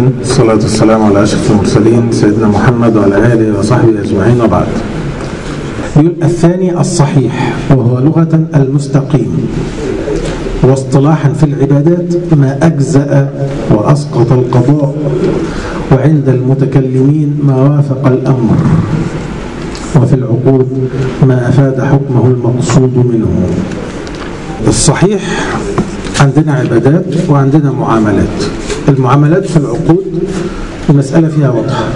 الصلاة والسلام على أشرف المرسلين سيدنا محمد وعلى آله وصحبه أجمعين وبعد يقول الثاني الصحيح وهو لغة المستقيم واصطلاحا في العبادات ما أجزأ وأسقط القضاء وعند المتكلمين ما وافق الأمر وفي العقود ما أفاد حكمه المقصود منه الصحيح عندنا عبادات وعندنا معاملات المعاملات في العقود المسألة فيها واضحة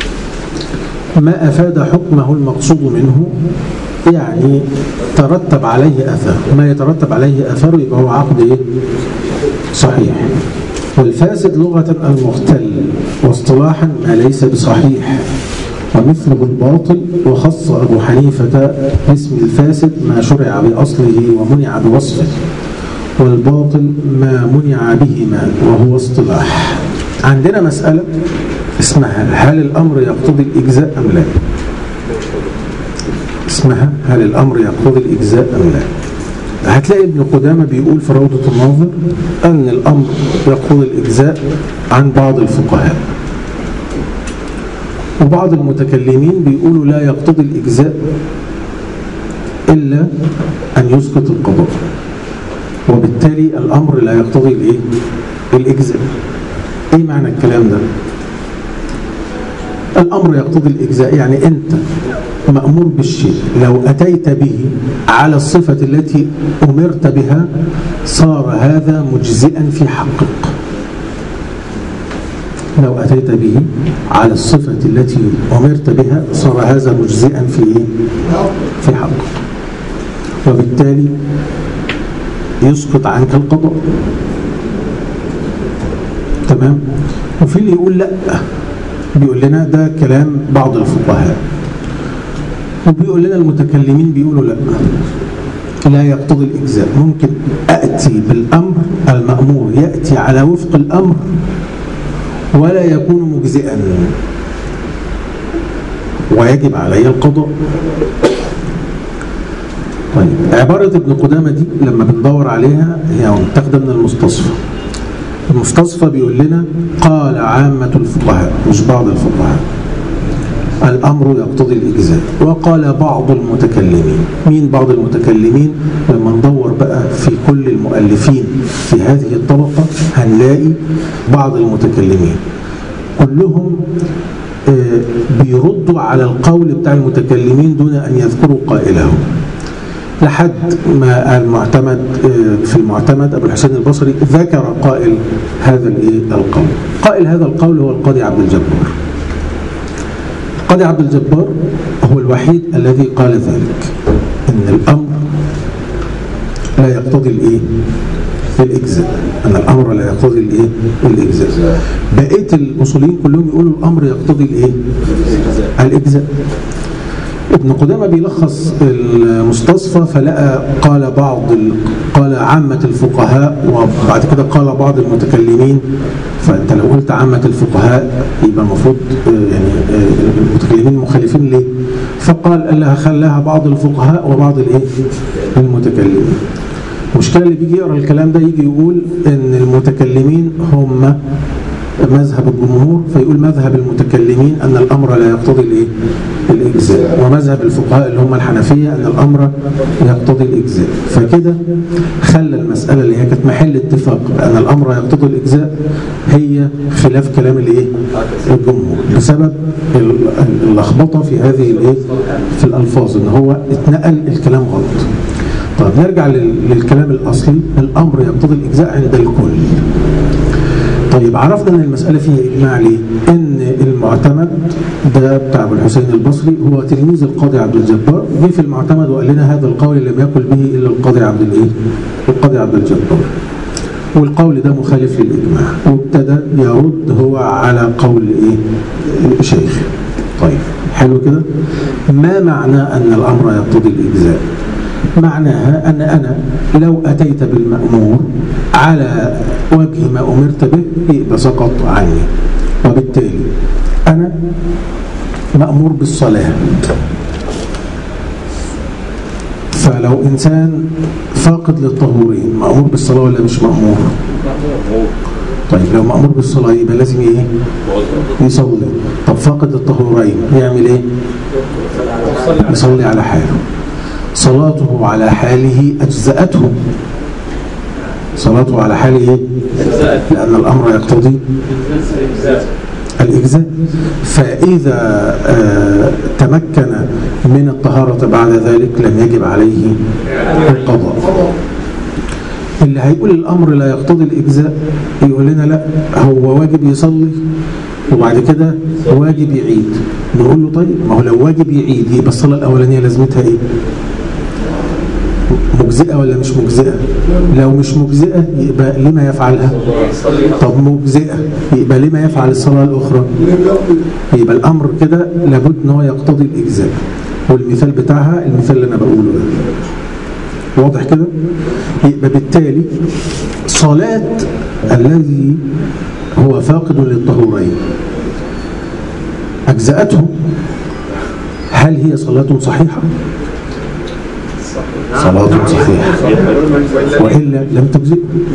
ما أفاد حكمه المقصود منه يعني ترتب عليه أثر ما يترتب عليه أثر يبقى هو عقد إيه؟ صحيح والفاسد لغة المختل واصطلاحا ما ليس بصحيح ومثله الباطل وخص أبو حنيفة باسم الفاسد ما شرع بأصله ومنع بوصفه والباطل ما منع بهما وهو اصطلاح عندنا مسألة اسمها هل الأمر يقتضي الإجزاء أم لا اسمها هل الأمر يقتضي الإجزاء أم لا هتلاقي ابن قدامة بيقول في روضة الناظر أن الأمر يقتضي الإجزاء عن بعض الفقهاء وبعض المتكلمين بيقولوا لا يقتضي الإجزاء إلا أن يسقط القضاء وبالتالي الأمر لا يقتضي الإيه؟ الإجزاء إيه معنى الكلام ده؟ الأمر يقتضي الإجزاء يعني أنت مأمور بالشيء لو أتيت به على الصفة التي أمرت بها صار هذا مجزئا في حقك لو أتيت به على الصفة التي أمرت بها صار هذا مجزئا في إيه؟ في حقك وبالتالي يسقط عنك القضاء تمام وفي اللي يقول لا بيقول لنا ده كلام بعض الفقهاء وبيقول لنا المتكلمين بيقولوا لا لا يقتضي الإجزاء ممكن أأتي بالأمر المأمور يأتي على وفق الأمر ولا يكون مجزئا ويجب علي القضاء طيب عبارة ابن قدامة دي لما بندور عليها هي متاخدة من المستصفى المستصفى بيقول لنا قال عامة الفقهاء مش بعض الفقهاء الأمر يقتضي الإجزاء وقال بعض المتكلمين مين بعض المتكلمين لما ندور بقى في كل المؤلفين في هذه الطبقة هنلاقي بعض المتكلمين كلهم بيردوا على القول بتاع المتكلمين دون أن يذكروا قائلهم لحد ما المعتمد في المعتمد أبو الحسين البصري ذكر قائل هذا القول قائل هذا القول هو القاضي عبد الجبار القاضي عبد الجبار هو الوحيد الذي قال ذلك ان الامر لا يقتضي الايه الاجزاء ان الامر لا يقتضي الايه الاجزاء بقيه الاصوليين كلهم يقولوا الامر يقتضي الايه الاجزاء ابن قدامة بيلخص المستصفى فلقى قال بعض قال عامة الفقهاء وبعد كده قال بعض المتكلمين فأنت لو قلت عامة الفقهاء يبقى المفروض يعني المتكلمين مخالفين ليه؟ فقال قال خلاها بعض الفقهاء وبعض الايه؟ المتكلمين. المشكلة اللي بيجي يقرا الكلام ده يجي يقول ان المتكلمين هم مذهب الجمهور فيقول مذهب المتكلمين أن الأمر لا يقتضي الإيه؟ الإجزاء ومذهب الفقهاء اللي هم الحنفية أن الأمر يقتضي الإجزاء فكده خلى المسألة اللي هي كانت محل اتفاق بأن الأمر يقتضي الإجزاء هي خلاف كلام الإيه؟ الجمهور بسبب اللخبطة في هذه الإيه؟ في الألفاظ إن هو اتنقل الكلام غلط طيب نرجع للكلام الأصلي الأمر يقتضي الإجزاء عند الكل طيب عرفنا ان المسألة فيها إجماع ليه؟ إن المعتمد ده بتاع أبو الحسين البصري هو تلميذ القاضي عبد الجبار جه في المعتمد وقال لنا هذا القول لم يقل به إلا القاضي عبد الإيه؟ القاضي عبد الجبار والقول ده مخالف للإجماع وابتدى يرد هو على قول إيه؟ شيخ طيب حلو كده؟ ما معنى أن الأمر يقتضي الإجزاء؟ معناها أن أنا لو أتيت بالمأمور على وجه ما أمرت به يبقى سقط عني وبالتالي أنا مأمور بالصلاة فلو إنسان فاقد للطهورين مأمور بالصلاة ولا مش مأمور طيب لو مأمور بالصلاة يبقى لازم ايه يصلي طب فاقد الطهورين يعمل ايه يصلي على حاله صلاته على حاله أجزأته صلاته على حاله ايه لأن الأمر يقتضي الإجزاء فإذا آه تمكن من الطهارة بعد ذلك لم يجب عليه القضاء اللي هيقول الأمر لا يقتضي الإجزاء يقول لنا لا هو واجب يصلي وبعد كده واجب يعيد نقول له طيب ما هو لو واجب يعيد يبقى الصلاة الأولانية لازمتها إيه مجزئة ولا مش مجزئة لو مش مجزئة يبقى لما يفعلها طب مجزئة يبقى لما يفعل الصلاة الأخرى يبقى الأمر كده لابد ان هو يقتضي الإجزاء والمثال بتاعها المثال اللي أنا بقوله ده واضح كده يبقى بالتالي صلاة الذي هو فاقد للطهورين أجزأته هل هي صلاة صحيحة صلاة صحيحة وإلا لم تجزئ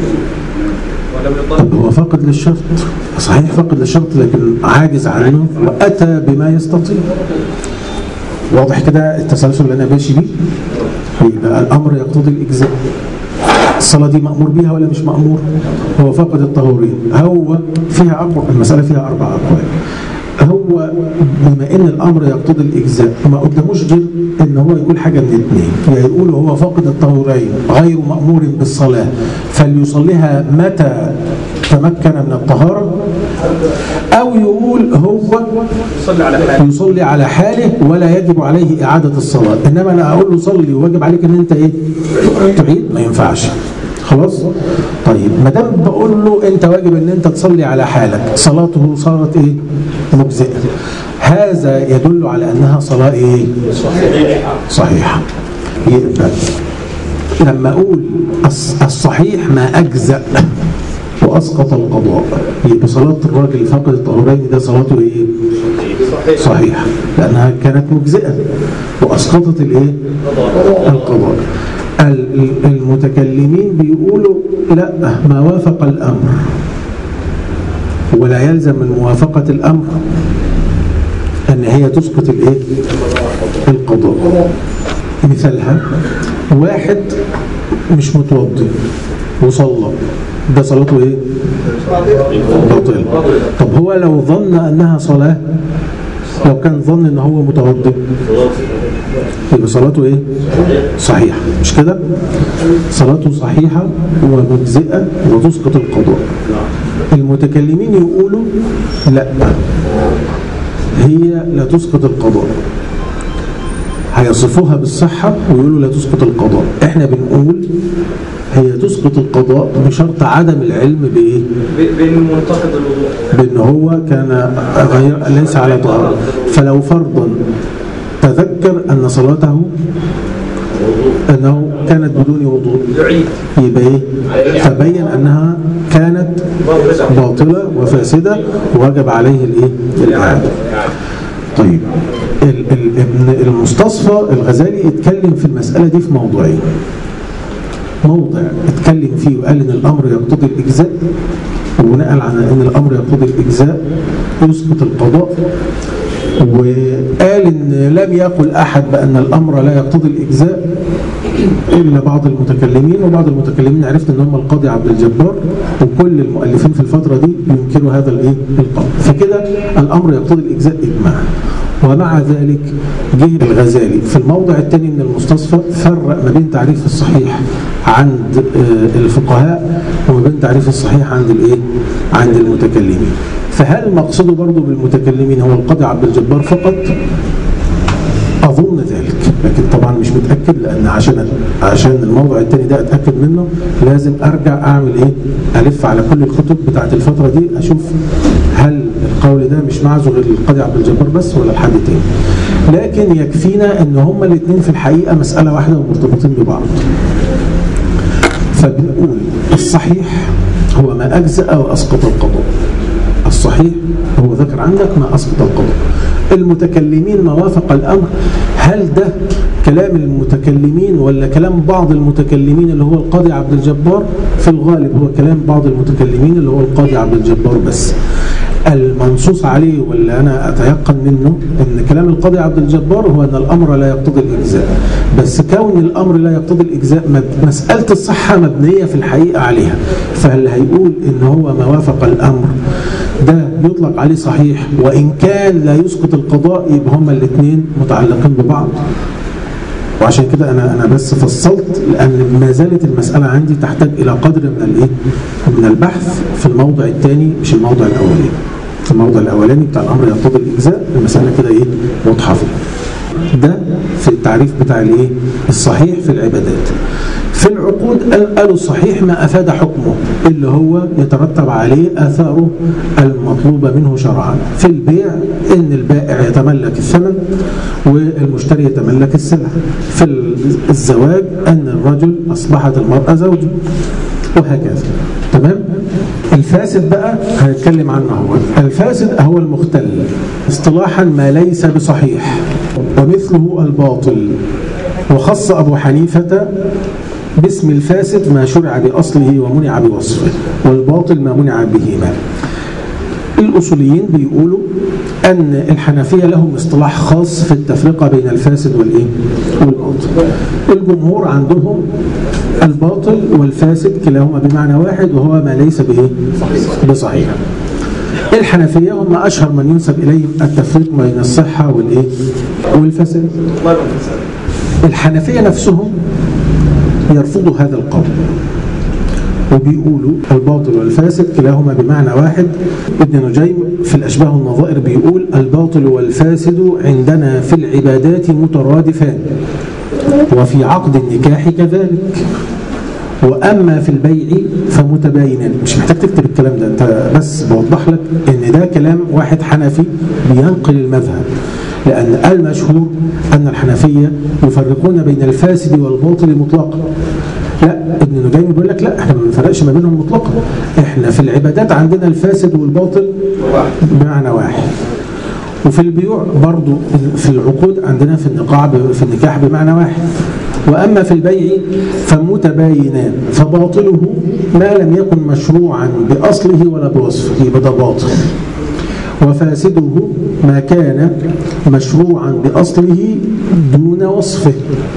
طب هو فاقد للشرط صحيح فاقد للشرط لكن عاجز عنه وأتى بما يستطيع واضح كده التسلسل اللي أنا ماشي بيه يبقى الأمر يقتضي الإجزاء الصلاة دي مأمور بيها ولا مش مأمور هو فقد الطهورين هو فيها أربع المسألة فيها أربع أقوال هو بما ان الامر يقتضي الاجزاء ما قداموش غير ان هو يقول حاجه من اثنين يا يعني يقول هو فاقد الطهورين غير مامور بالصلاه فليصليها متى تمكن من الطهاره او يقول هو يصلي على حاله يصلي على حاله ولا يجب عليه اعاده الصلاه انما انا اقول له صلي وواجب عليك ان انت ايه تعيد ما ينفعش خلاص طيب ما دام بقول له انت واجب ان انت تصلي على حالك صلاته صارت ايه مجزئه هذا يدل على انها صلاه ايه صحيحه يبقى لما اقول الصحيح ما اجزأ واسقط القضاء يبقى صلاه الراجل فاقد الطهورين ده صلاته ايه صحيحه لانها كانت مجزئه واسقطت الايه القضاء المتكلمين بيقولوا لا ما وافق الأمر ولا يلزم من موافقة الأمر أن هي تسقط الإيه؟ القضاء مثالها واحد مش متوضي وصلى ده صلاته ايه باطل طب هو لو ظن انها صلاه لو كان ظن ان هو متوضي يبقى صلاته ايه صحيحه مش كده صلاته صحيحه ومجزئه وتسقط القضاء المتكلمين يقولوا لا هي لا تسقط القضاء هيصفوها بالصحة ويقولوا لا تسقط القضاء احنا بنقول هي تسقط القضاء بشرط عدم العلم بايه بين منتقد الوضوء بان هو كان غير ليس على طهارة فلو فرضا تذكر ان صلاته انه كانت بدون وضوء يعيد يبقى ايه تبين انها كانت باطلة وفاسدة ووجب عليه الايه الاعادة طيب ال- ال- ابن المستصفى الغزالي اتكلم في المسألة دي في موضوعين موضع اتكلم فيه وقال ان الامر يقتضي الاجزاء وبناء على ان الامر يقتضي الاجزاء يسقط القضاء وقال ان لم يقل احد بان الامر لا يقتضي الاجزاء الا بعض المتكلمين وبعض المتكلمين عرفت ان هم القاضي عبد الجبار وكل المؤلفين في الفتره دي بينكروا هذا الايه القول فكده الامر يقتضي الاجزاء اجماعا ومع ذلك جه الغزالي في الموضع الثاني من المستصفى فرق ما بين تعريف الصحيح عند آه، الفقهاء وما بين تعريف الصحيح عند الايه عند المتكلمين فهل مقصده برضه بالمتكلمين هو القاضي عبد الجبار فقط أظن ذلك لكن طبعا مش متأكد لأن عشان عشان الموضوع الثاني ده أتأكد منه لازم أرجع أعمل إيه ألف على كل الكتب بتاعت الفترة دي أشوف هل القول ده مش معزو غير للقاضي عبد الجبار بس ولا لحد تاني لكن يكفينا ان هما الاثنين في الحقيقة مسألة واحدة ومرتبطين ببعض فبنقول الصحيح هو ما أجزأ وأسقط القضاء الصحيح هو ذكر عندك ما أسقط القضاء المتكلمين ما وافق الأمر هل ده كلام المتكلمين ولا كلام بعض المتكلمين اللي هو القاضي عبد الجبار في الغالب هو كلام بعض المتكلمين اللي هو القاضي عبد الجبار بس المنصوص عليه واللي أنا أتيقن منه أن كلام القاضي عبد الجبار هو أن الأمر لا يقتضي الإجزاء بس كون الأمر لا يقتضي الإجزاء مب- مسألة الصحة مبنية في الحقيقة عليها فهل هيقول أن هو ما وافق الأمر ده يطلق عليه صحيح وإن كان لا يسقط القضاء يبقى هما الاثنين متعلقين ببعض وعشان كده انا انا بس فصلت لان ما زالت المساله عندي تحتاج الى قدر من الايه؟ من البحث في الموضع الثاني مش الموضع الاولاني. الموضع الاولاني بتاع الامر يقتضي الاجزاء المساله كده ايه؟ واضحه فيه. ده في التعريف بتاع الايه؟ الصحيح في العبادات. في العقود قال- قالوا الصحيح ما افاد حكمه اللي هو يترتب عليه اثاره المطلوبه منه شرعا. في البيع ان البائع يتملك الثمن والمشتري يتملك السلعه. في الزواج ان الرجل اصبحت المراه زوجه. وهكذا تمام الفاسد بقى هنتكلم عنه هو الفاسد هو المختل اصطلاحا ما ليس بصحيح ومثله الباطل وخص أبو حنيفة باسم الفاسد ما شرع بأصله ومنع بوصفه والباطل ما منع بهما الأصوليين بيقولوا أن الحنفية لهم اصطلاح خاص في التفرقة بين الفاسد والإيه؟ والباطل الجمهور عندهم الباطل والفاسد كلاهما بمعنى واحد وهو ما ليس بإيه؟ بصحيح الحنفية هم أشهر من ينسب إليهم التفريق بين الصحة والإيه؟ والفساد الله يبارك فيك. الحنفية نفسهم يرفضوا هذا القول وبيقولوا الباطل والفاسد كلاهما بمعنى واحد ابن نجيم في الأشباه والنظائر بيقول الباطل والفاسد عندنا في العبادات مترادفان وفي عقد النكاح كذلك وأما في البيع فمتباينان مش محتاج تكتب الكلام ده أنت بس بوضح لك إن ده كلام واحد حنفي بينقل المذهب لأن المشهور أن الحنفية يفرقون بين الفاسد والباطل مطلقا لا ابن نجيم بيقول لك لا احنا ما بنفرقش ما بينهم مطلقا احنا في العبادات عندنا الفاسد والباطل بمعنى واحد وفي البيوع برضو في العقود عندنا في النقاع في النكاح بمعنى واحد وأما في البيع فمتباينان فباطله ما لم يكن مشروعا بأصله ولا بوصفه يبقى ده باطل وفاسده ما كان مشروعا بأصله دون وصفه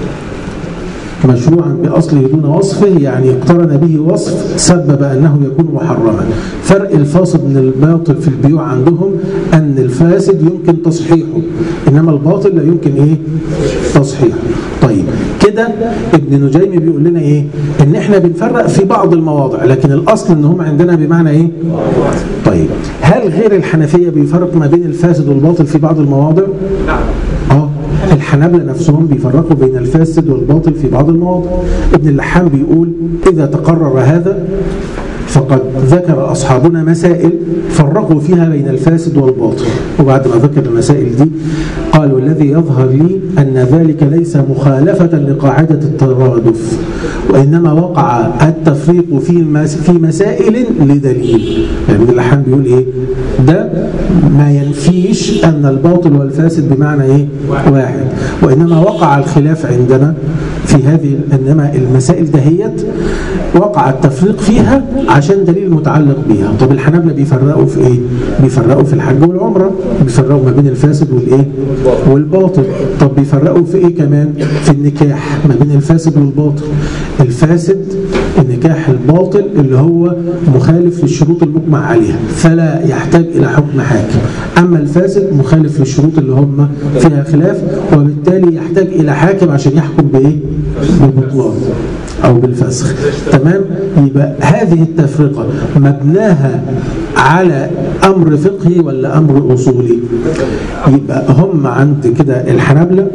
مشروعا بأصله دون وصفه يعني اقترن به وصف سبب أنه يكون محرما فرق الفاسد من الباطل في البيوع عندهم أن الفاسد يمكن تصحيحه إنما الباطل لا يمكن إيه تصحيحه طيب كده ابن نجيم بيقول لنا إيه إن إحنا بنفرق في بعض المواضع لكن الأصل إن هم عندنا بمعنى إيه طيب هل غير الحنفية بيفرق ما بين الفاسد والباطل في بعض المواضع نعم اه الحنابلة نفسهم بيفرقوا بين الفاسد والباطل في بعض المواضع ابن اللحام بيقول إذا تقرر هذا فقد ذكر أصحابنا مسائل فرقوا فيها بين الفاسد والباطل وبعد ما ذكر المسائل دي قال والذي يظهر لي أن ذلك ليس مخالفة لقاعدة الترادف وإنما وقع التفريق في المس- في مسائل لدليل يعني ابن اللحام بيقول إيه ده ما ينفيش أن الباطل والفاسد بمعنى إيه واحد وإنما وقع الخلاف عندنا في هذه إنما المسائل دهيت وقع التفريق فيها عشان دليل متعلق بها طب الحنابلة بيفرقوا في ايه بيفرقوا في الحج والعمرة بيفرقوا ما بين الفاسد والايه والباطل طب بيفرقوا في ايه كمان في النكاح ما بين الفاسد والباطل الفاسد النكاح الباطل اللي هو مخالف للشروط المجمع عليها فلا يحتاج الى حكم حاكم اما الفاسد مخالف للشروط اللي هم فيها خلاف وبالتالي يحتاج الى حاكم عشان يحكم بايه بالبطلان أو بالفسخ تمام يبقى هذه التفرقة مبناها على أمر فقهي ولا أمر أصولي يبقى هم عند كده الحنابلة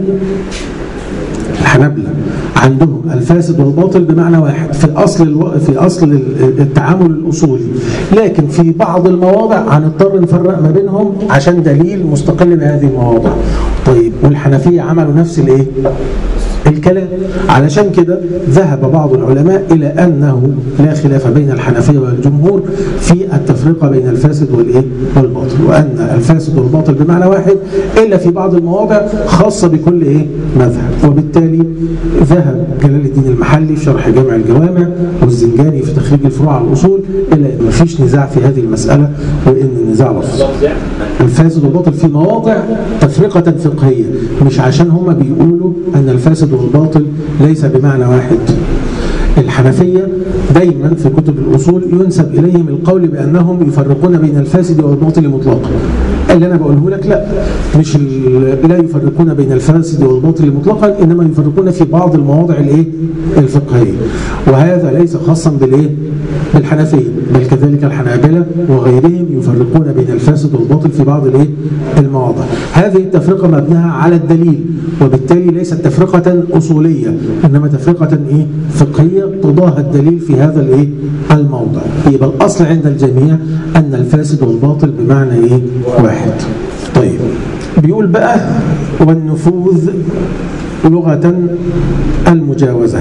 الحنابلة عندهم الفاسد والباطل بمعنى واحد في أصل الو... في أصل التعامل الأصولي لكن في بعض المواضع هنضطر نفرق ما بينهم عشان دليل مستقل بهذه المواضع طيب والحنفية عملوا نفس الايه الكلام علشان كده ذهب بعض العلماء إلى أنه لا خلاف بين الحنفية والجمهور في التفرقة بين الفاسد والإيه والباطل وأن الفاسد والباطل بمعنى واحد إلا في بعض المواضع خاصة بكل إيه مذهب وبالتالي ذهب جلال الدين المحلي في شرح جامع الجوامع والزنجاني في تخريج الفروع على الأصول إلى أن مفيش نزاع في هذه المسألة وإن النزاع لفظ الفاسد والباطل في مواضع تفرقة فقهية مش عشان هم بيقولوا أن الفاسد والباطل ليس بمعنى واحد الحنفية دايما في كتب الأصول ينسب إليهم القول بأنهم يفرقون بين الفاسد والباطل مطلقا اللي أنا بقوله لك لا مش لا يفرقون بين الفاسد والباطل مطلقا إنما يفرقون في بعض المواضع الإيه الفقهية وهذا ليس خاصا بالإيه بالحنفية بل كذلك الحنابلة وغيرهم يفرقون بين الفاسد والباطل في بعض الإيه المواضع هذه التفرقة مبناها على الدليل وبالتالي ليست تفرقة أصولية إنما تفرقة إيه فقهية تضاهى الدليل في هذا الإيه الموضع يبقى الأصل عند الجميع أن الفاسد والباطل بمعنى إيه واحد طيب بيقول بقى والنفوذ لغة المجاوزة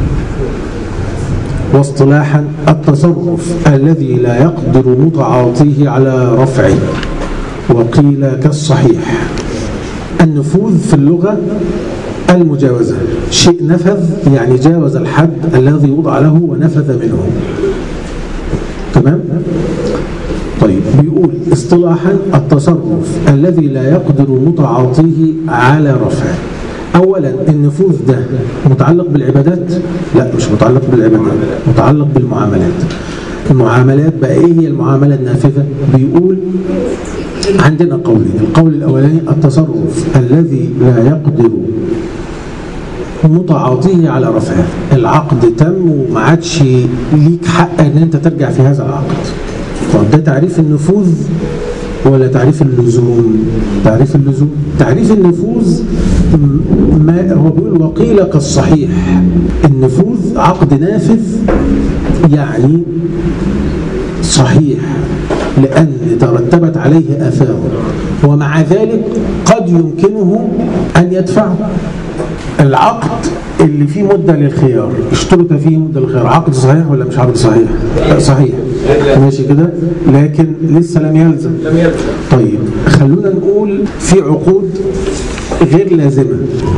واصطلاحا التصرف الذي لا يقدر متعاطيه على رفعه وقيل كالصحيح النفوذ في اللغة المجاوزة شيء نفذ يعني جاوز الحد الذي وضع له ونفذ منه تمام؟ طيب بيقول اصطلاحا التصرف الذي لا يقدر متعاطيه على رفعه اولا النفوذ ده متعلق بالعبادات لا مش متعلق بالعبادات متعلق بالمعاملات المعاملات بقى ايه هي المعامله النافذه بيقول عندنا قولين القول الاولاني التصرف الذي لا يقدر متعاطيه على رفعه العقد تم وما عادش ليك حق ان انت ترجع في هذا العقد طب ده تعريف النفوذ ولا تعريف اللزوم تعريف اللزوم تعريف النفوذ ما هو بيقول وقيل كالصحيح النفوذ عقد نافذ يعني صحيح لأن ترتبت عليه آثار ومع ذلك قد يمكنه أن يدفعه العقد اللي فيه مدة للخيار اشترط فيه مدة للخيار عقد صحيح ولا مش عقد صحيح لا صحيح ماشي كده لكن لسه لم يلزم لم يلزم طيب خلونا نقول في عقود غير لازمة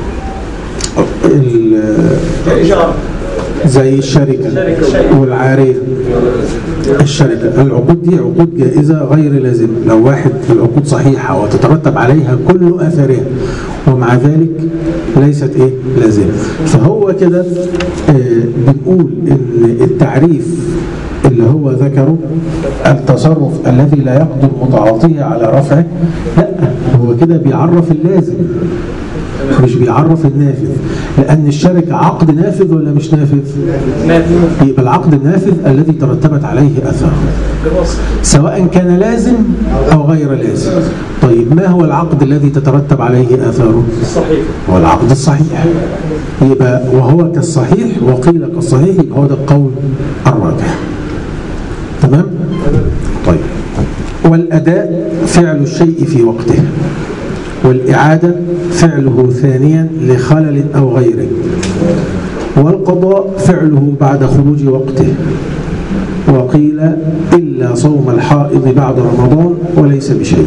ال- كإيجار زي الشركة الشركة. والعارية الشركة العقود دي عقود جائزة غير لازمة لو واحد في العقود صحيحة وتترتب عليها كل أثرها ومع ذلك ليست إيه لازمة فهو كده آه، بنقول إن التعريف اللي هو ذكره التصرف الذي لا يقدر متعاطيه على رفعه لا هو كده بيعرف اللازم مش بيعرف النافذ لأن الشركة عقد نافذ ولا مش نافذ نافذ يبقى العقد النافذ الذي ترتبت عليه أثاره بالوصف سواء كان لازم أو غير لازم طيب ما هو العقد الذي تترتب عليه آثاره الصحيح هو العقد الصحيح يبقى وهو كالصحيح وقيل كالصحيح يبقى هو ده القول الراجح تمام طيب والأداء فعل الشيء في وقته والإعادة فعله ثانيا لخلل أو غيره والقضاء فعله بعد خروج وقته وقيل إلا صوم الحائض بعد رمضان وليس بشيء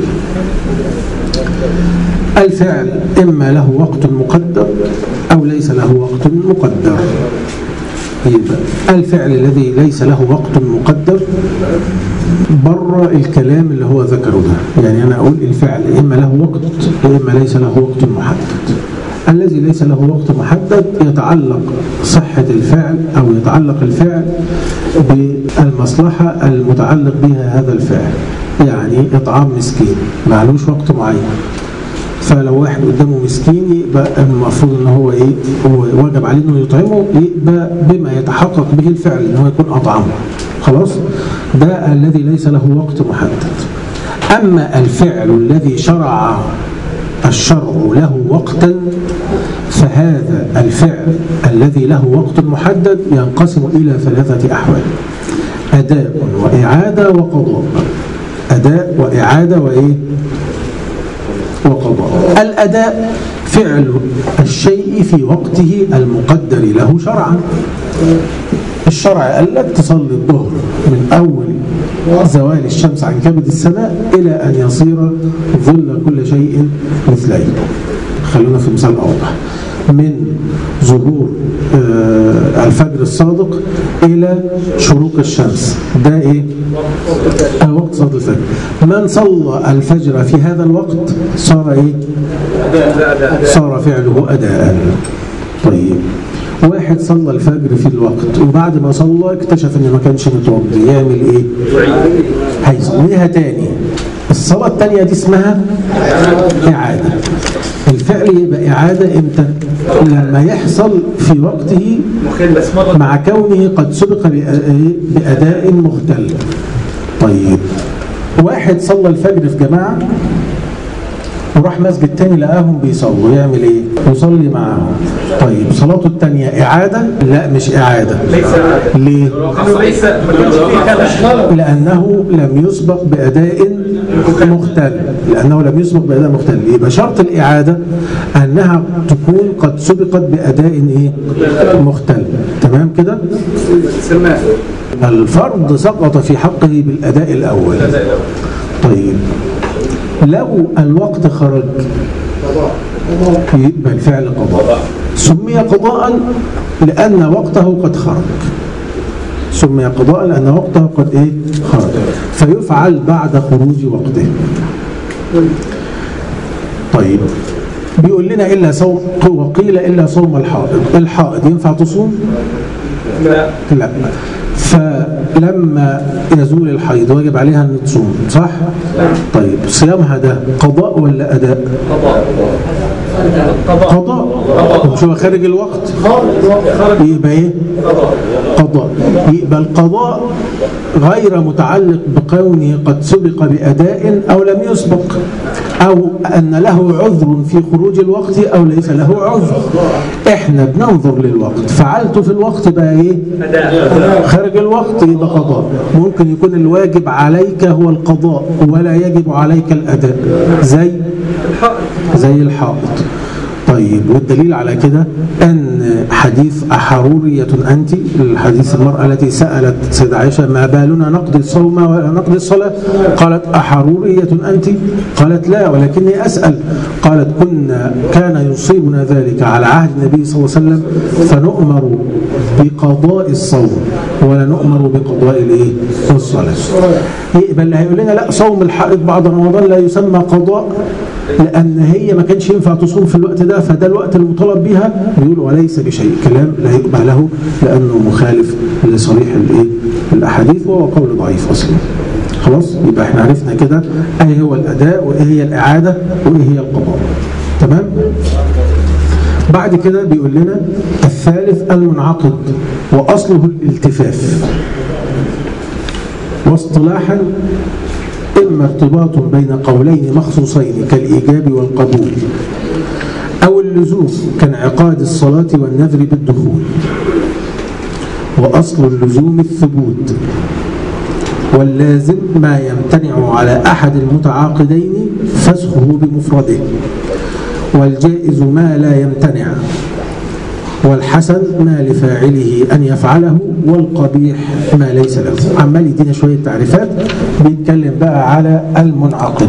الفعل إما له وقت مقدر أو ليس له وقت مقدر يبقى الفعل الذي ليس له وقت مقدر بره الكلام اللي هو ذكره ده يعني أنا أقول الفعل إما له وقت وإما ليس له وقت محدد الذي ليس له وقت محدد يتعلق صحة الفعل أو يتعلق الفعل بالمصلحة المتعلق بها هذا الفعل يعني إطعام مسكين معلوش وقت معين فلو واحد قدامه مسكين يبقى المفروض ان هو ايه هو واجب عليه انه يطعمه يبقى بما يتحقق به الفعل ان هو يكون اطعمه خلاص ده الذي ليس له وقت محدد اما الفعل الذي شرع الشرع له وقتا فهذا الفعل الذي له وقت محدد ينقسم الى ثلاثه احوال اداء واعاده وقضاء اداء واعاده وايه وقضاء الأداء فعل الشيء في وقته المقدر له شرعا الشرع قال لك تصلي الظهر من أول زوال الشمس عن كبد السماء إلى أن يصير ظل كل شيء مثليه خلونا في مثال أوضح من ظهور آه، الفجر الصادق إلى شروق الشمس ده إيه؟ آه، وقت صلاة الفجر من صلى الفجر في هذا الوقت صار إيه؟ صار فعله أداء طيب واحد صلى الفجر في الوقت وبعد ما صلى اكتشف انه ما كانش متوضي يعمل ايه هيصليها تاني الصلاة التانية دي اسمها إعادة الفعل يبقى إعادة إمتى لما يحصل في وقته بس مرة مع كونه قد سبق بأ- بأداء مختل طيب واحد صلى الفجر في جماعة وراح مسجد تاني لقاهم بيصلوا يعمل ايه؟ يصلي معاهم طيب صلاته التانية إعادة؟ لا مش إعادة ليس عادة ليه؟ لأنه ليس ما كانش فيه خلل لأنه لم يسبق بأداء مختل لأنه لم يسبق بأداء مختل يبقى شرط الإعادة أنها تكون قد سبقت بأداء إيه؟ مختل تمام كده؟ سماه الفرض سقط في حقه بالأداء الأول طيب لو الوقت خرج يبقى الفعل قضاء سمي قضاء لأن وقته قد خرج سمي قضاء لأن وقته قد إيه خرج فيفعل بعد خروج وقته طيب بيقول لنا إلا صوم وقيل إلا صوم الحائض الحائض ينفع تصوم؟ لا لا فلما يزول الحيض واجب عليها ان تصوم صح طيب صيامها ده قضاء ولا اداء قضاء قضاء مش هو خارج الوقت يبقى ايه قضاء يبقى القضاء غير متعلق بكونه قد سبق بأداء أو لم يسبق أو أن له عذر في خروج الوقت أو ليس له عذر إحنا بننظر للوقت فعلته في الوقت بقى إيه أداء خارج الوقت يبقى قضاء ممكن يكون الواجب عليك هو القضاء ولا يجب عليك الأداء زي الحائط زي الحائط طيب والدليل على كده أن حديث أحرورية أنت الحديث المرأة التي سألت سيدة عائشة ما بالنا نقضي الصوم ولا نقضي الصلاة قالت أحرورية أنت قالت لا ولكني أسأل قالت كنا كان يصيبنا ذلك على عهد النبي صلى الله عليه وسلم فنؤمر بقضاء الصوم ولا نؤمر بقضاء الايه الصلاة يبقى اللي هيقول لنا لا صوم الحائض بعد رمضان لا يسمى قضاء لأن هي ما كانش ينفع تصوم في الوقت ده فده الوقت المطالب بها بيقول وليس بشيء كلام لا يقبع له لأنه مخالف لصريح الايه الأحاديث وهو قول ضعيف أصلا خلاص يبقى احنا عرفنا كده ايه هو الأداء وايه هي الإعادة وايه هي القضاء تمام بعد كده بيقول لنا الثالث المنعقد وأصله الالتفاف واصطلاحا إما ارتباط بين قولين مخصوصين كالإيجاب والقبول أو اللزوم كانعقاد الصلاة والنذر بالدخول وأصل اللزوم الثبوت واللازم ما يمتنع على أحد المتعاقدين فسخه بمفرده والجائز ما لا يمتنع والحسن ما لفاعله أن يفعله والقبيح ما ليس له عمال يدينا شوية تعريفات بيتكلم بقى على المنعقد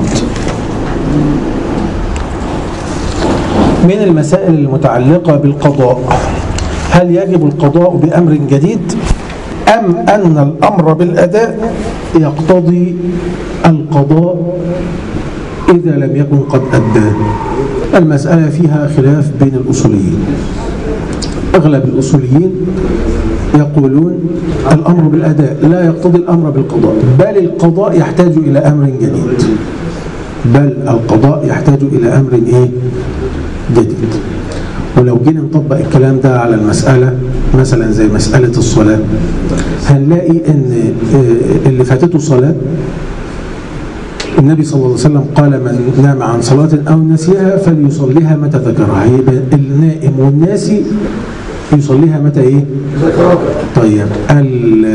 من المسائل المتعلقة بالقضاء هل يجب القضاء بأمر جديد أم أن الأمر بالأداء يقتضي القضاء إذا لم يكن قد أداه المسألة فيها خلاف بين الأصوليين أغلب الأصوليين يقولون الأمر بالأداء لا يقتضي الأمر بالقضاء بل القضاء يحتاج إلى أمر جديد بل القضاء يحتاج إلى أمر إيه؟ جديد ولو جينا نطبق الكلام ده على المسألة مثلا زي مسألة الصلاة هنلاقي ان اللي فاتته صلاة النبي صلى الله عليه وسلم قال من نام عن صلاة أو نسيها فليصليها متى ذكرها يبقى النائم والناسي يصليها متى ايه طيب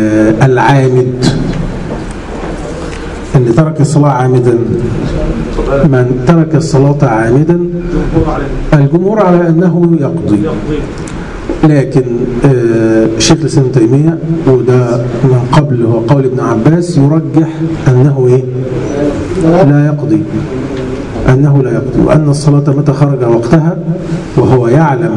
العامد اللي ترك الصلاة عامدا من ترك الصلاة عامدا جمهور على الجمهور على أنه يقضي يقضي لكن آه، شيخ الإسلام ابن تيمية وده من قبل هو قول ابن عباس يرجح أنه إيه؟ لا يقضي أنه لا يقضي وأن الصلاة متى خرج وقتها وهو يعلم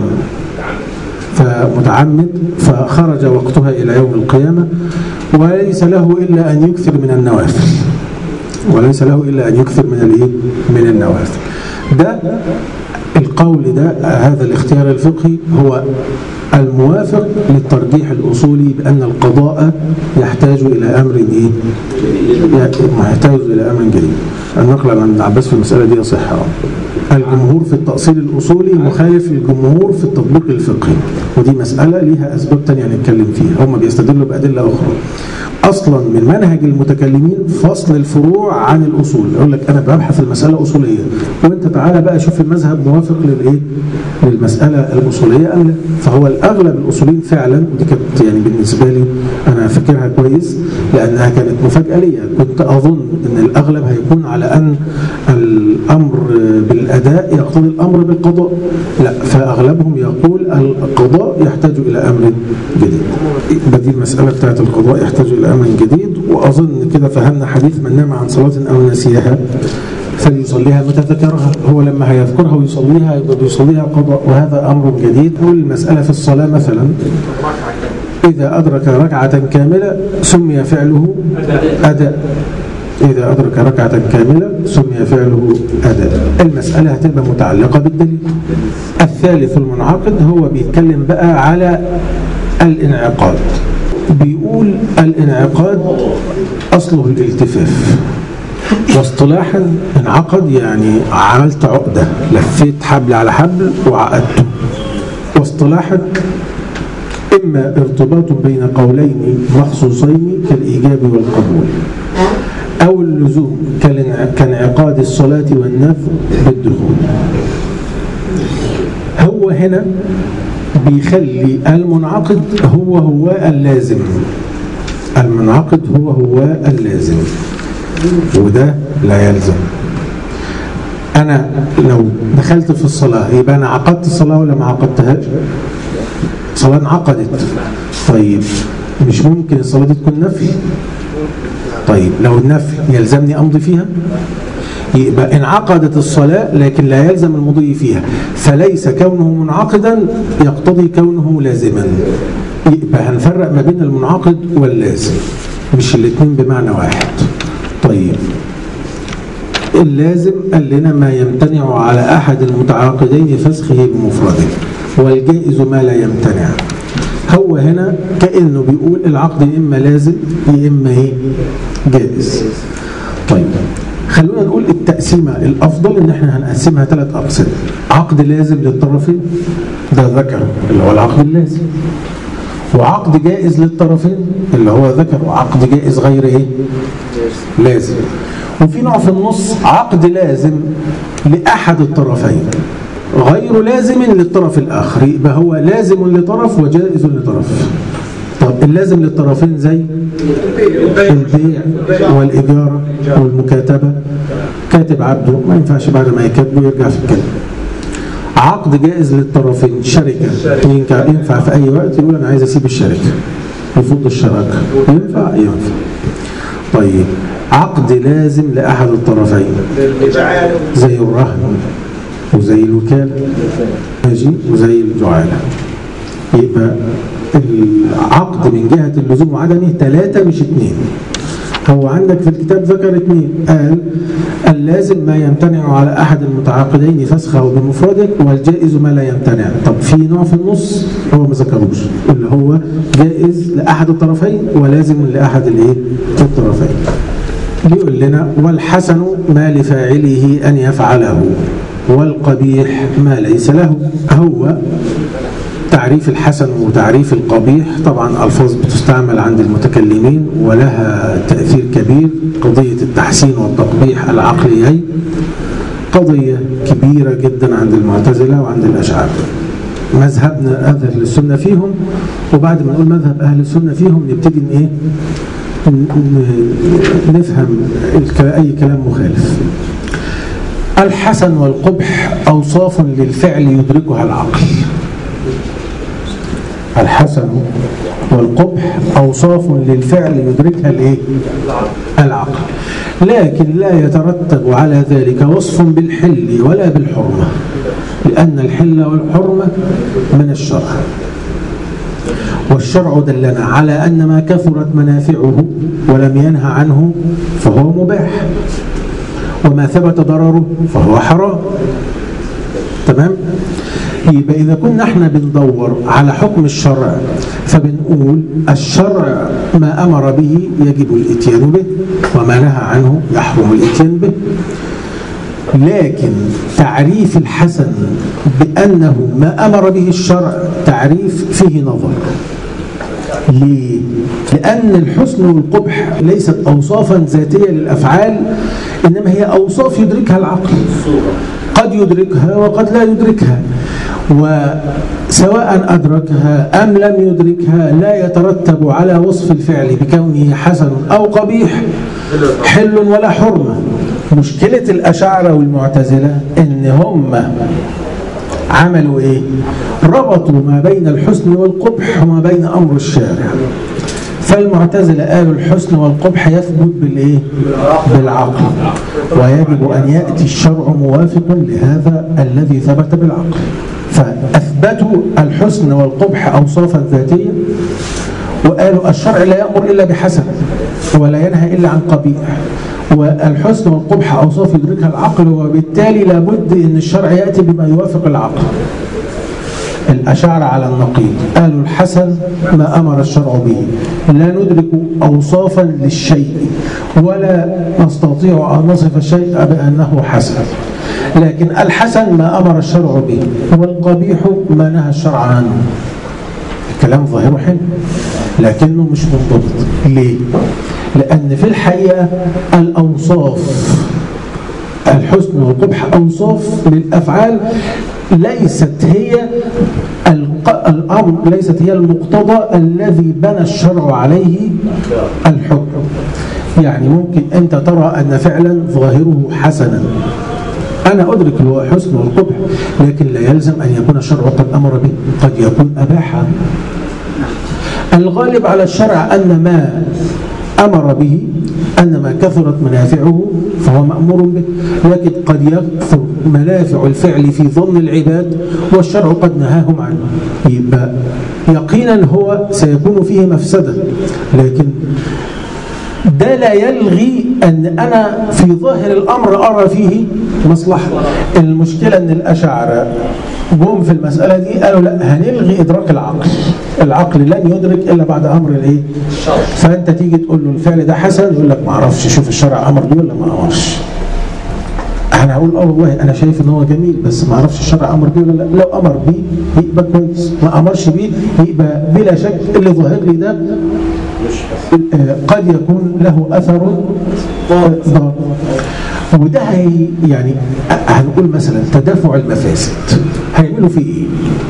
فمتعمد فخرج وقتها إلى يوم القيامة وليس له إلا أن يكثر من النوافل وليس له إلا أن يكثر من الإيه؟ من النوافل ده القول ده هذا الاختيار الفقهي هو الموافق للترجيح الأصولي بأن القضاء يحتاج إلى أمر إيه؟ يحتاج إلى أمر جديد النقل عن ابن عباس في المسألة دي يصح آه. الجمهور في التأصيل الأصولي مخالف للجمهور في التطبيق الفقهي ودي مسألة ليها أسباب تانية نتكلم فيها هم بيستدلوا بأدلة أخرى أصلا من منهج المتكلمين فصل الفروع عن الأصول يقول لك أنا ببحث المسألة أصولية وأنت تعالى بقى شوف المذهب موافق للإيه للمسألة الأصولية أم لا فهو الأغلب الأصوليين فعلا ودي كانت يعني بالنسبة لي أنا فاكرها كويس لأنها كانت مفاجأة لي كنت أظن أن الأغلب هيكون على أن الأمر بالأداء يقتضي الأمر بالقضاء لا فأغلبهم يقول القضاء يحتاج إلى أمر جديد بدي المسألة بتاعت القضاء يحتاج إلى أمر جديد وأظن كده فهمنا حديث من نام عن صلاة أو نسيها فليصليها متى ذكرها هو لما هيذكرها ويصليها يبقى بيصليها قضاء وهذا أمر جديد والمسألة في الصلاة مثلا إذا أدرك ركعة كاملة سمي فعله أداء إذا أدرك ركعة كاملة سمي فعله أداء المسألة هتبقى متعلقة بالدليل الثالث المنعقد هو بيتكلم بقى على الانعقاد بيقول الانعقاد أصله الالتفاف واصطلاحا انعقد يعني عملت عقدة لفيت حبل على حبل وعقدته واصطلاحا إما ارتباط بين قولين مخصوصين كالإيجاب والقبول أو اللزوم كالانع- كانعقاد الصلاة والنفل بالدخول هو هنا بيخلي المنعقد هو هو اللازم المنعقد هو هو اللازم وده لا يلزم أنا لو دخلت في الصلاة يبقى أنا عقدت الصلاة ولا ما عقدتهاش صلاة انعقدت طيب مش ممكن الصلاة دي تكون نفي طيب لو النفي يلزمني أمضي فيها يبقى انعقدت الصلاة لكن لا يلزم المضي فيها فليس كونه منعقدا يقتضي كونه لازما يبقى هنفرق ما بين المنعقد واللازم مش الاثنين بمعنى واحد طيب اللازم قال لنا ما يمتنع على أحد المتعاقدين فسخه بمفرده والجائز ما لا يمتنع هو هنا كأنه بيقول العقد إما لازم يا إما إيه جائز طيب خلونا نقول التقسيمة الأفضل إن إحنا هنقسمها ثلاث أقسام عقد لازم للطرفين ده ذكر اللي هو العقد اللازم وعقد جائز للطرفين اللي هو ذكر وعقد جائز غير إيه لازم وفي نوع في النص عقد لازم لأحد الطرفين غير لازم للطرف الآخر يبقى هو لازم لطرف وجائز لطرف طب اللازم للطرفين زي البيع والإجارة والمكاتبة كاتب عبده ما ينفعش بعد ما يكاتبه يرجع في الكلام عقد جائز للطرفين شركة ينفع, ينفع في أي وقت يقول أنا عايز أسيب الشركة يفض الشراكة ينفع ينفع طيب عقد لازم لأحد الطرفين زي الرهن وزي الوكالة ماشي وزي الجعالة يبقى العقد من جهة اللزوم وعدمه ثلاثة مش اثنين هو عندك في الكتاب ذكر اثنين قال اللازم ما يمتنع على أحد المتعاقدين فسخه بمفرده والجائز ما لا يمتنع طب في نوع في النص هو ما ذكروش اللي هو جائز لأحد الطرفين ولازم لأحد الايه الطرفين بيقول لنا والحسن ما لفاعله أن يفعله والقبيح ما ليس له هو تعريف الحسن وتعريف القبيح طبعا ألفاظ بتستعمل عند المتكلمين ولها تأثير كبير قضية التحسين والتقبيح العقليين قضية كبيرة جدا عند المعتزلة وعند الأشعار مذهبنا أهل السنة فيهم وبعد ما نقول مذهب أهل السنة فيهم نبتدي إيه نفهم أي كلام مخالف الحسن والقبح أوصاف للفعل يدركها العقل الحسن والقبح أوصاف للفعل يدركها الإيه؟ العقل لكن لا يترتب على ذلك وصف بالحل ولا بالحرمة لأن الحل والحرمة من الشرع والشرع دلنا على أن ما كثرت منافعه ولم ينهى عنه فهو مباح وما ثبت ضرره فهو حرام تمام يبقى إذا كنا احنا بندور على حكم الشرع فبنقول الشرع ما أمر به يجب الاتيان به وما نهى عنه يحرم الاتيان به لكن تعريف الحسن بأنه ما أمر به الشرع تعريف فيه نظر ليه؟ لأن الحسن والقبح ليست أوصافا ذاتية للأفعال إنما هي أوصاف يدركها العقل قد يدركها وقد لا يدركها وسواء أدركها أم لم يدركها لا يترتب على وصف الفعل بكونه حسن أو قبيح حل ولا حرمة مشكلة الأشاعرة والمعتزلة إن هم عملوا إيه؟ ربطوا ما بين الحسن والقبح وما بين أمر الشارع فالمعتزلة قالوا الحسن والقبح يثبت بالإيه؟ بالعقل ويجب أن يأتي الشرع موافق لهذا الذي ثبت بالعقل فأثبتوا الحسن والقبح أوصافا ذاتية وقالوا الشرع لا يأمر إلا بحسن ولا ينهى إلا عن قبيح والحسن والقبح أوصاف يدركها العقل وبالتالي لابد أن الشرع يأتي بما يوافق العقل الأشاعرة على النقيض قالوا الحسن ما أمر الشرع به لا ندرك أوصافا للشيء ولا نستطيع أن نصف الشيء بأنه حسن لكن الحسن ما أمر الشرع به والقبيح ما نهى الشرع عنه الكلام ظاهره حلو لكنه مش منضبط ليه؟ لأن في الحقيقة الأوصاف الحسن والقبح أوصاف للأفعال ليست هي الأمر ليست هي المقتضى الذي بنى الشرع عليه الحكم يعني ممكن أنت ترى أن فعلا ظاهره حسنا أنا أدرك الحسن والقبح لكن لا يلزم أن يكون الشرع قد أمر به قد يكون أباحا الغالب على الشرع أن ما أمر به أن ما كثرت منافعه فهو مأمور به لكن قد يكثر منافع الفعل في ظن العباد والشرع قد نهاهم عنه يبقى يقينا هو سيكون فيه مفسدة لكن ده لا يلغي أن أنا في ظاهر الأمر أرى فيه مصلحة المشكلة أن الأشاعرة جم في المسألة دي قالوا لا هنلغي إدراك العقل العقل لن يدرك إلا بعد أمر الإيه؟ فأنت تيجي تقول له الفعل ده حسن يقول لك ما أعرفش شوف الشرع أمر بيه ولا ما أمرش انا هقول اه والله انا شايف ان هو جميل بس ما اعرفش الشرع امر بيه ولا لا لو امر بيه يبقى كويس ما امرش بيه يبقى بلا شك اللي ظاهر لي ده قد يكون له اثر ضار وده هي يعني هنقول مثلا تدافع المفاسد هيعملوا فيه ايه؟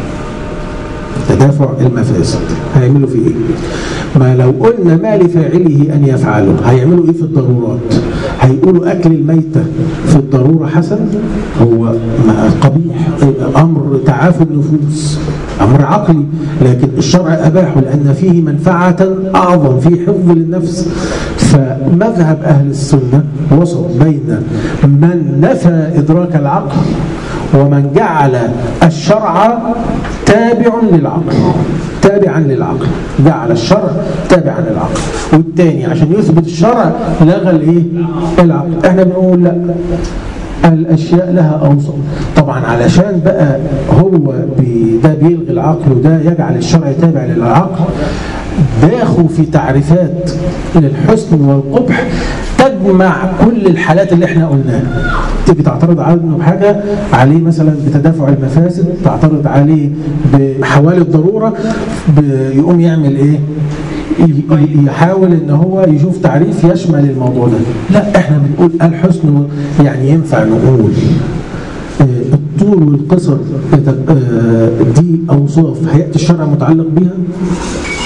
تدافع المفاسد هيعملوا فيه ايه؟ ما لو قلنا ما لفاعله ان يفعله هيعملوا ايه في الضرورات؟ هيقولوا اكل الميته في الضروره حسن هو قبيح امر تعافي النفوس امر عقلي لكن الشرع اباحه لان فيه منفعه اعظم في حفظ للنفس فمذهب اهل السنه وسط بين من نفى ادراك العقل ومن جعل الشرع تابع للعقل تابعا للعقل جعل الشرع تابعا للعقل والتاني عشان يثبت الشرع لغى الايه العقل احنا بنقول لا الاشياء لها اوصاف طبعا علشان بقى هو بي ده بيلغي العقل وده يجعل الشرع تابع للعقل داخوا في تعريفات للحسن والقبح تجمع كل الحالات اللي احنا قلناها تيجي تعترض عنه بحاجة عليه مثلا بتدافع المفاسد تعترض عليه بحوالي الضرورة يقوم يعمل ايه يحاول ان هو يشوف تعريف يشمل الموضوع ده لا احنا بنقول الحسن يعني ينفع نقول الطول والقصر دي اوصاف هيئه الشرع متعلق بيها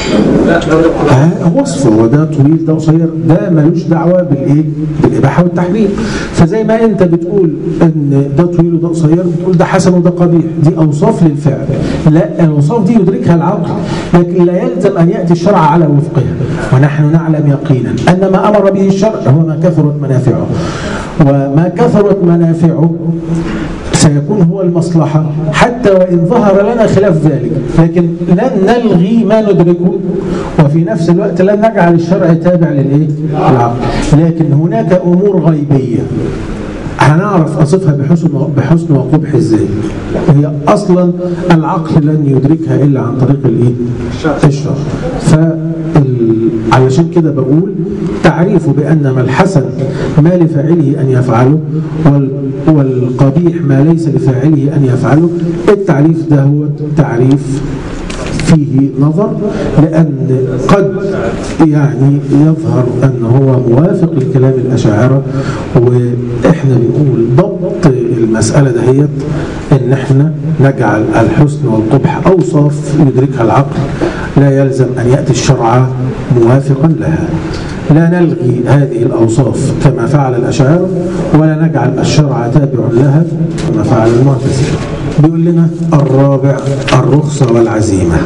لا لو لو آه وصف هو ده طويل ده قصير ده ملوش دعوه بالايه؟ بالاباحه والتحريم فزي ما انت بتقول ان ده طويل وده قصير بتقول ده حسن وده قبيح دي اوصاف للفعل لا الاوصاف دي يدركها العقل لكن لا يلزم ان ياتي الشرع على وفقها ونحن نعلم يقينا ان ما امر به الشرع هو ما كثرت منافعه وما كثرت منافعه سيكون هو المصلحة حتى وإن ظهر لنا خلاف ذلك لكن لن نلغي ما ندركه وفي نفس الوقت لن نجعل الشرع تابع للإيه؟ العقل لكن هناك أمور غيبية هنعرف أصفها بحسن بحسن وقبح ازاي هي أصلا العقل لن يدركها إلا عن طريق الإيه؟ الشرع فال... علشان كده بقول تعريفه بأن ما الحسن ما لفاعله أن يفعله وال... والقبيح ما ليس لفاعله أن يفعله التعريف ده هو تعريف فيه نظر لأن قد يعني يظهر أن هو موافق لكلام الأشاعرة وإحنا بنقول ضبط المسألة دهيت إن إحنا نجعل الحسن والقبح أوصاف يدركها العقل لا يلزم أن يأتي الشرع موافقا لها لا نلغي هذه الأوصاف كما فعل الأشاعرة ولا نجعل الشرع تابع لها كما فعل المعتزلة بيقول لنا الرابع الرخصة والعزيمة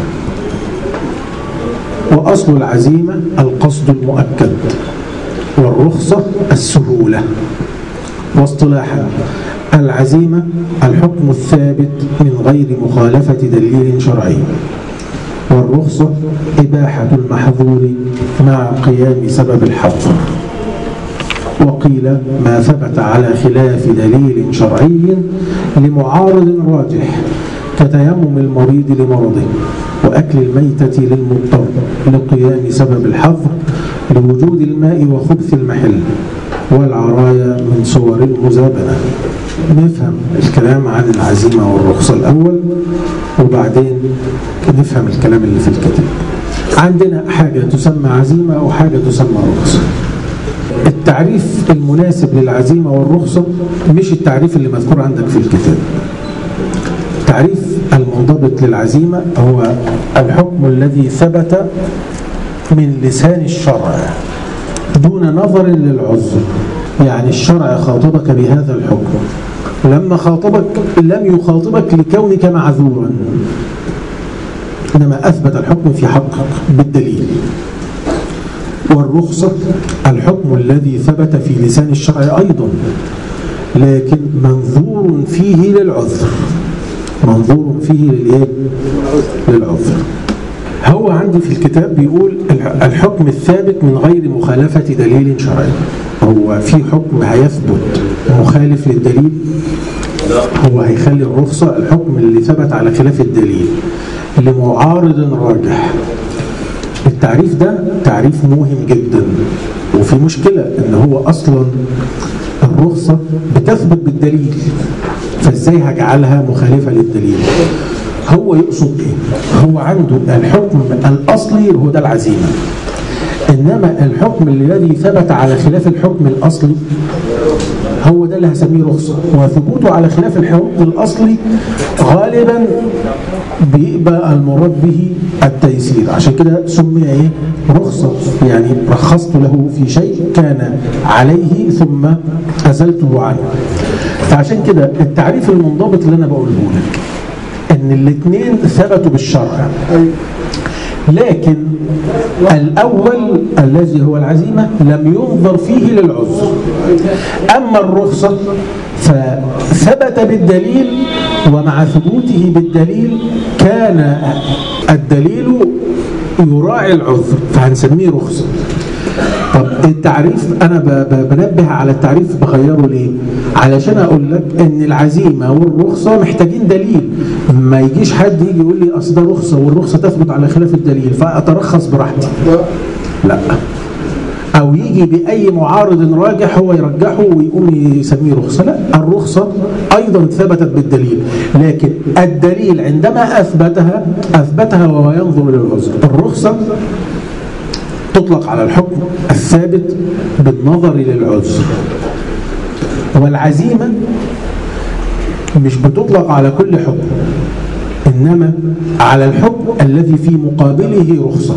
وأصل العزيمة القصد المؤكد والرخصة السهولة واصطلاحا العزيمة الحكم الثابت من غير مخالفة دليل شرعي والرخصة إباحة المحظور مع قيام سبب الحظر وقيل ما ثبت على خلاف دليل شرعي لمعارض راجح كتيمم المريض لمرضه وأكل الميتة للمضطر لقيام سبب الحظر لوجود الماء وخبث المحل والعرايا من صور المزابنة نفهم الكلام عن العزيمة والرخصة الأول وبعدين نفهم الكلام اللي في الكتاب عندنا حاجة تسمى عزيمة وحاجة تسمى رخصة التعريف المناسب للعزيمة والرخصة مش التعريف اللي مذكور عندك في الكتاب التعريف المنضبط للعزيمة هو الحكم الذي ثبت من لسان الشرع دون نظر للعذر يعني الشرع خاطبك بهذا الحكم لما خاطبك لم يخاطبك لكونك معذورا إنما أثبت الحكم في حقك بالدليل والرخصة الحكم الذي ثبت في لسان الشرع أيضا لكن منظور فيه للعذر منظور فيه للإيه؟ للعذر هو عندي في الكتاب بيقول الحكم الثابت من غير مخالفة دليل شرعي هو في حكم هيثبت مخالف للدليل هو هيخلي الرخصة الحكم اللي ثبت على خلاف الدليل لمعارض راجح التعريف ده تعريف مهم جدا وفي مشكلة ان هو اصلا الرخصة بتثبت بالدليل فازاي هجعلها مخالفة للدليل هو يقصد ايه هو عنده الحكم الاصلي هو ده العزيمة انما الحكم الذي ثبت على خلاف الحكم الاصلي هو ده اللي هسميه رخصة وثبوته على خلاف الحكم الأصلي غالبا بيبقى المراد به التيسير عشان كده سمي ايه رخصة يعني رخصت له في شيء كان عليه ثم أزلته عنه فعشان كده التعريف المنضبط اللي أنا بقوله لك ان الاثنين ثبتوا بالشرع لكن الأول الذي هو العزيمة لم ينظر فيه للعذر أما الرخصة فثبت بالدليل ومع ثبوته بالدليل كان الدليل يراعي العذر فهنسميه رخصة طب التعريف أنا بنبه على التعريف بغيره ليه علشان أقول لك أن العزيمة والرخصة محتاجين دليل ما يجيش حد يجي يقول لي أصل ده رخصة والرخصة تثبت على خلاف الدليل فأترخص براحتي لا أو يجي بأي معارض راجح هو يرجحه ويقوم يسميه رخصة لا الرخصة أيضا ثبتت بالدليل لكن الدليل عندما أثبتها أثبتها وهو ينظر للعذر الرخصة تطلق على الحكم الثابت بالنظر للعذر والعزيمة مش بتطلق على كل حكم إنما على الحكم الذي في مقابله رخصة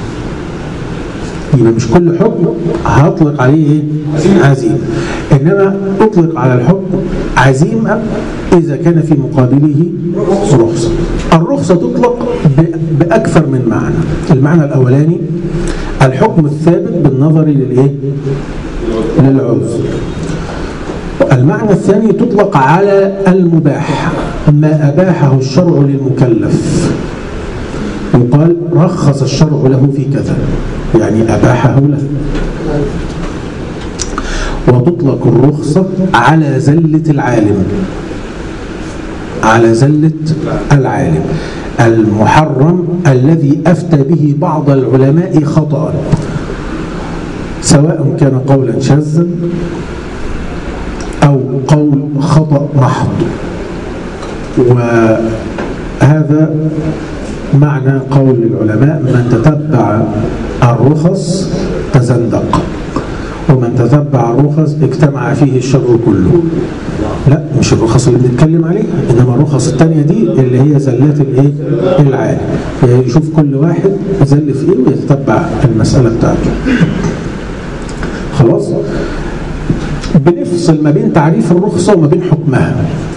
يبقى مش كل حكم هطلق عليه ايه؟ عزيمة إنما أطلق على الحكم عزيمة إذا كان في مقابله رخصة الرخصة تطلق ب- بأكثر من معنى المعنى الأولاني الحكم الثابت بالنظر للإيه؟ للعذر المعنى الثاني تطلق على المباح ما أباحه الشرع للمكلف يقال رخص الشرع له في كذا يعني أباحه له وتطلق الرخصة على زلة العالم على زلة العالم المحرم الذي أفتى به بعض العلماء خطأ سواء كان قولا شاذا أو قول خطأ محض وهذا معنى قول العلماء من تتبع الرخص تزندق ومن تتبع الرخص اجتمع فيه الشر كله لا مش الرخص اللي بنتكلم عليها انما الرخص الثانيه دي اللي هي زلات الايه العالم يعني يشوف كل واحد زل في ايه ويتتبع المساله بتاعته خلاص بنفصل ما بين تعريف الرخصه وما بين حكمها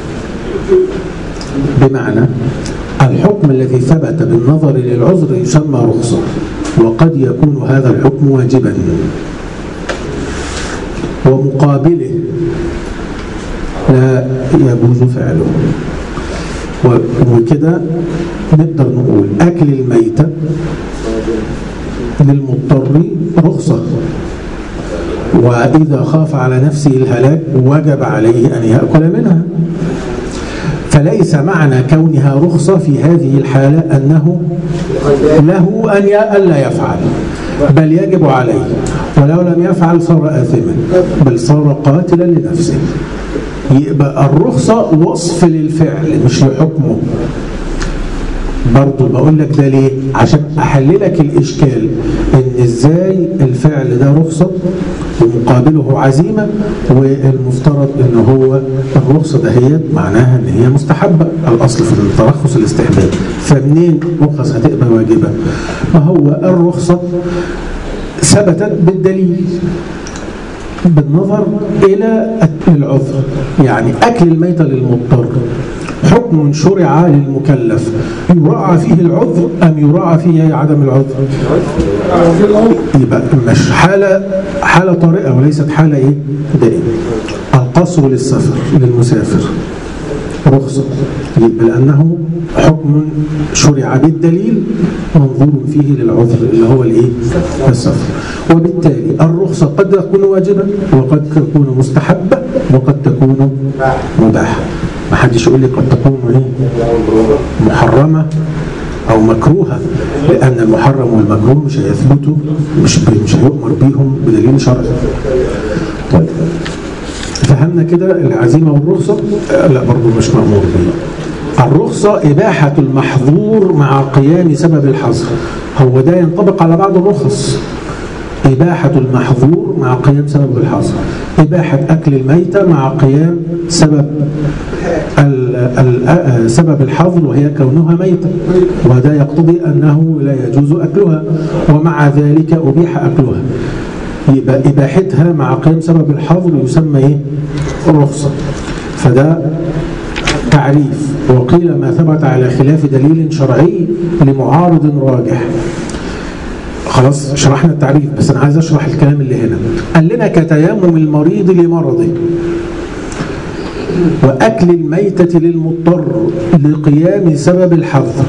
بمعنى الحكم الذي ثبت بالنظر للعذر يسمى رخصة وقد يكون هذا الحكم واجبا ومقابله لا يجوز فعله و- وكده نقدر نقول أكل الميتة للمضطر رخصة وإذا خاف على نفسه الهلاك وجب عليه أن يأكل منها فليس معنى كونها رخصة في هذه الحالة أنه له أن ي- ألا يفعل بل يجب عليه ولو لم يفعل صار آثما بل صار قاتلا لنفسه يبقى الرخصة وصف للفعل مش لحكمه برضو بقول لك ده ليه عشان احللك الاشكال ان ازاي الفعل ده رخصه ومقابله عزيمه والمفترض ان هو الرخصه دهيت معناها ان هي مستحبه الاصل في الترخص الاستحباب فمنين رخص هتبقى واجبه ما هو الرخصه ثبتت بالدليل بالنظر إلى العذر يعني أكل الميتة للمضطر حكم شرع للمكلف يراعى فيه العذر أم يراعى فيه عدم العذر يبقى مش حالة حالة طارئة وليست حالة إيه دائمة القصر للسفر للمسافر رخصة يبقى لأنه حكم شرع بالدليل منظور فيه للعذر اللي هو الايه السفر وبالتالي الرخصة قد تكون واجبة وقد تكون مستحبة وقد تكون مباحة ما حدش يقول لي قد تكون ايه محرمة أو مكروهة لأن المحرم والمكروه مش هيثبتوا مش مش هيؤمر بيهم بدليل شرعي طيب فهمنا كده العزيمة والرخصة آه، لا برضو مش مأمور بيه الرخصة إباحة المحظور مع قيام سبب الحظر هو ده ينطبق على بعض الرخص إباحة المحظور مع قيام سبب الحظر إباحة أكل الميتة مع قيام سبب ال ال آه، سبب الحظر وهي كونها ميتة وده يقتضي أنه لا يجوز أكلها ومع ذلك أبيح أكلها يبقى إباحتها مع قيام سبب الحظر يسمى إيه؟ رخصة فده تعريف وقيل ما ثبت على خلاف دليل شرعي لمعارض راجح خلاص شرحنا التعريف بس أنا عايز أشرح الكلام اللي هنا قال لنا كتيمم المريض لمرضه وأكل الميتة للمضطر لقيام سبب الحظر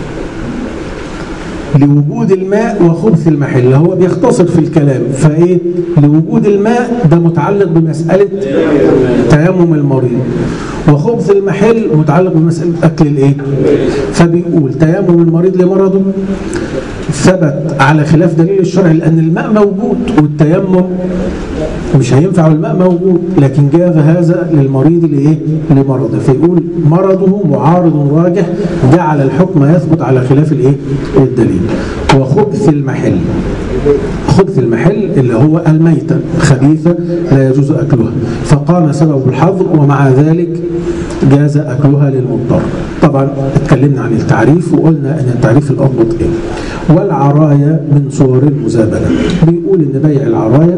لوجود الماء وخبث المحل هو بيختصر في الكلام فايه لوجود الماء ده متعلق بمسألة تيمم المريض وخبث المحل متعلق بمسألة أكل الايه فبيقول تيمم المريض لمرضه ثبت على خلاف دليل الشرع لأن الماء موجود والتيمم مش هينفع الماء موجود لكن جاز هذا للمريض لإيه؟ لمرضه فيقول مرضه معارض راجح جعل الحكم يثبت على خلاف الإيه؟ الدليل وخبث المحل خبث المحل اللي هو الميتة خبيثة لا يجوز أكلها فقام سبب الحظر ومع ذلك جاز أكلها للمضطر طبعا اتكلمنا عن التعريف وقلنا أن التعريف الأضبط إيه والعراية من صور المزابنة بيقول أن بيع العراية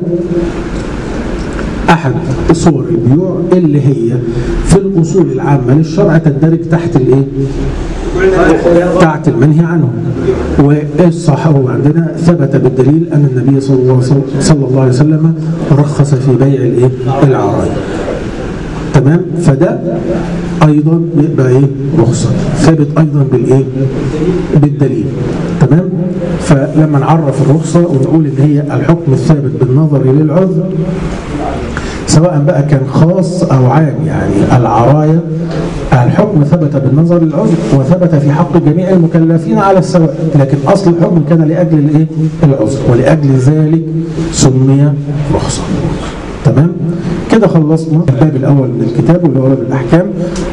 أحد صور البيوع اللي هي في الأصول العامة للشرع تندرج تحت الإيه؟ تحت المنهي عنه والصحابة عندنا ثبت بالدليل أن النبي صلى الله, صلى الله عليه وسلم رخص في بيع الإيه؟ العراية تمام فده ايضا يبقى ايه رخصه ثابت ايضا بالايه بالدليل تمام فلما نعرف الرخصه ونقول ان هي الحكم الثابت بالنظر للعذر سواء بقى كان خاص او عام يعني العرايه الحكم ثبت بالنظر للعذر وثبت في حق جميع المكلفين على السواء لكن اصل الحكم كان لاجل الايه العذر ولاجل ذلك سمي رخصه تمام كده خلصنا الباب الاول من الكتاب واللي هو باب الاحكام